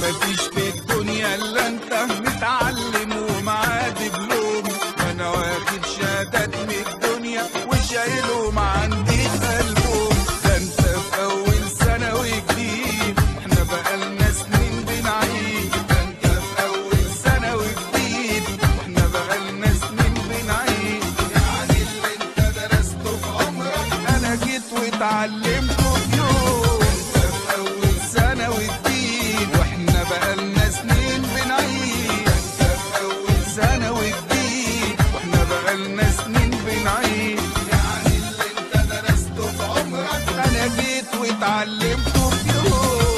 مفيش في الدنيا الا انت متعلم ومعاه دبلوم وانا واخد شهادات من الدنيا وشايلهم عندي في قلبهم ده انت في اول سنه وجديد احنا بقالنا سنين بنعيد ده انت في اول سنه وجديد واحنا بقالنا سنين بنعيد يعني اللي انت درسته في عمرك انا جيت واتعلمته في يوم انت في اول سنه وجديد واحنا بقالنا سنين بنعيد انت في اول سنه وجديد واحنا بقالنا سنين بنعيد يعني اللي انت درسته في عمرك انا جيت واتعلمته في يوم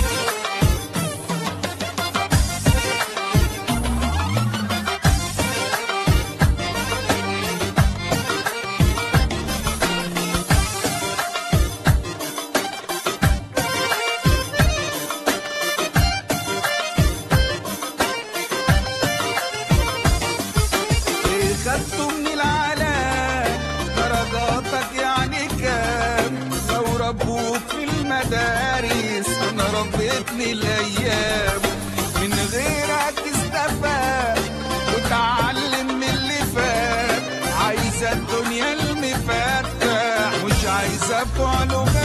ايه خدته من العالم درجاتك يعني كام لو ربوك في المدارس انا ربيتني الايام من غيرك استفاد وتعلم من اللي فات عايزه الدنيا المفتح مش عايزه بتوع لغات